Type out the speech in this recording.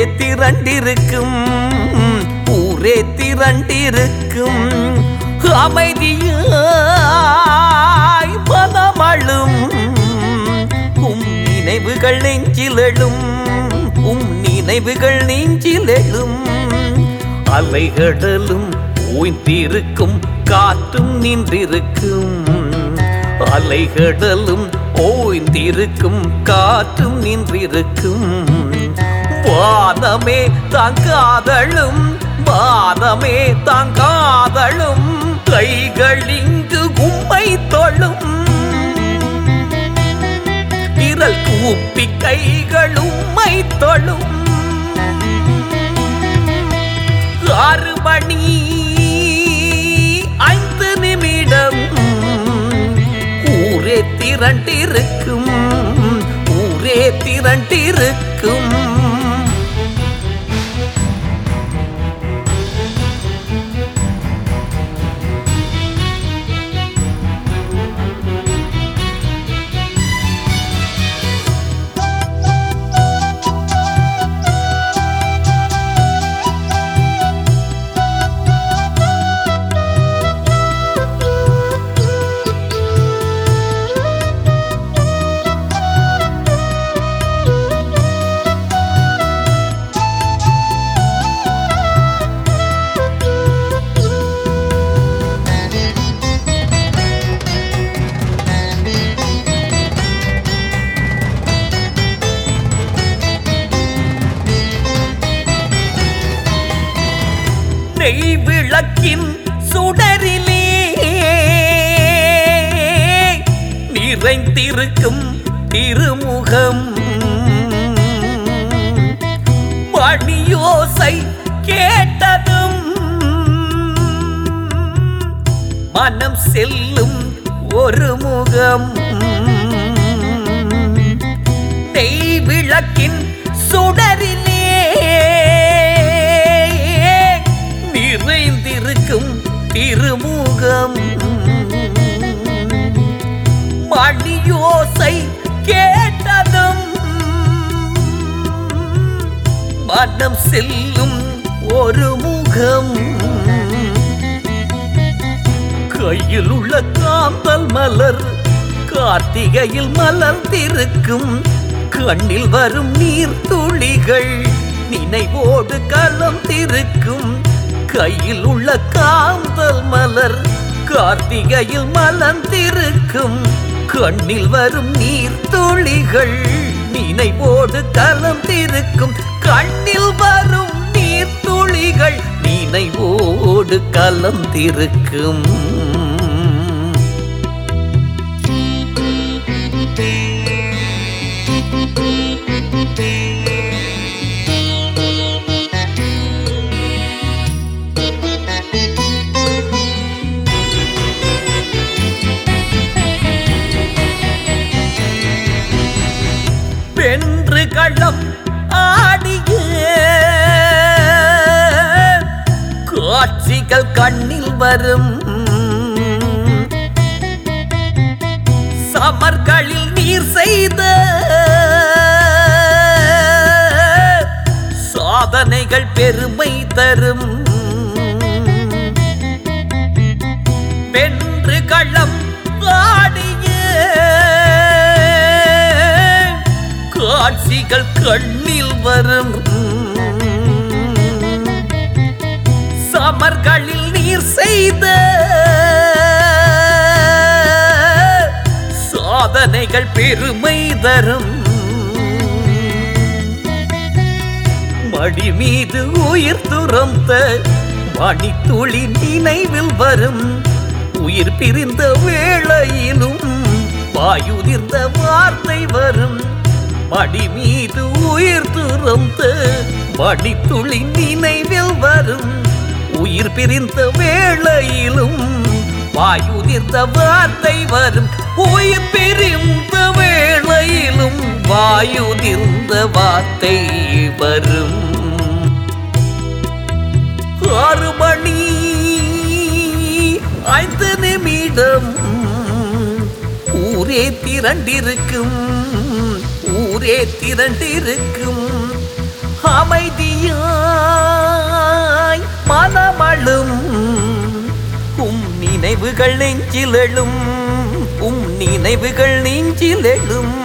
திரண்டிருக்கும் ஊரே திரண்டிருக்கும் அமைதியாய் மனமழும் உம் நினைவுகள் நெஞ்சிலெழும் உம் நினைவுகள் நெஞ்சிலெழும் அலைகடலும் ஓய்ந்திருக்கும் காற்றும் நின்றிருக்கும் அலைகடலும் ஓய்ந்திருக்கும் காற்றும் நின்றிருக்கும் வானமே தாங்காதழும் வானமே தாங்காதழும் கைகள் இங்கு உம்மை தொழும் விரல் கூப்பி கைகள் உம்மை தொழும் ஆறு மணி ஐந்து நிமிடம் ஊரே திரண்டிருக்கும் ஊரே திரண்டிருக்கும் நெய் விளக்கின் சுடரிலே நிறைந்திருக்கும் திருமுகம் மணியோசை கேட்டதும் மனம் செல்லும் ஒரு முகம் நெய் விளக்கின் சுடரிலே நிறைந்திருக்கும் திருமுகம் மணியோசை கேட்டதும் மனம் செல்லும் ஒரு முகம் கையில் உள்ள காந்தல் மலர் கார்த்திகையில் மலர்ந்திருக்கும் கண்ணில் வரும் நீர் துளிகள் நினைவோடு கலந்திருக்கும் கையில் உள்ள காந்தல் மலர் கார்த்திகையில் மலர்ந்திருக்கும் கண்ணில் வரும் நீர் துளிகள் நினைவோடு கலந்திருக்கும் கண்ணில் வரும் நீர் துளிகள் நினைவோடு கலந்திருக்கும் வென்று களம் ஆடிய காட்சிகள் கண்ணில் வரும் சமர்களில் நீர் செய்த சாதனைகள் பெருமை தரும் வென்று களம் ஆடிய காட்சிகள் கண்ணில் வரும் சமர்களில் நீர் செய்த சாதனைகள் பெருமை தரும் மடி மீது உயிர் துறந்த மணித்துளி நினைவில் வரும் உயிர் பிரிந்த வேளையிலும் வாயுதிர்ந்த வார்த்தை வரும் மடி மீது உயிர் துறந்த மணித்துளி நினைவில் வரும் உயிர் பிரிந்த வேளையிலும் வாயுதிர்ந்த வார்த்தை வரும் உயிர் பிரிந்த வேளையிலும் வாயுதிர்ந்த வார்த்தை வரும் ஆறு மணி ஐந்து நிமிடம் ஊரே திரண்டிருக்கும் ஊரே திரண்டிருக்கும் அமைதி நினைவுகள் நெஞ்சிலெழும் உம் நினைவுகள் நெஞ்சிலெழும்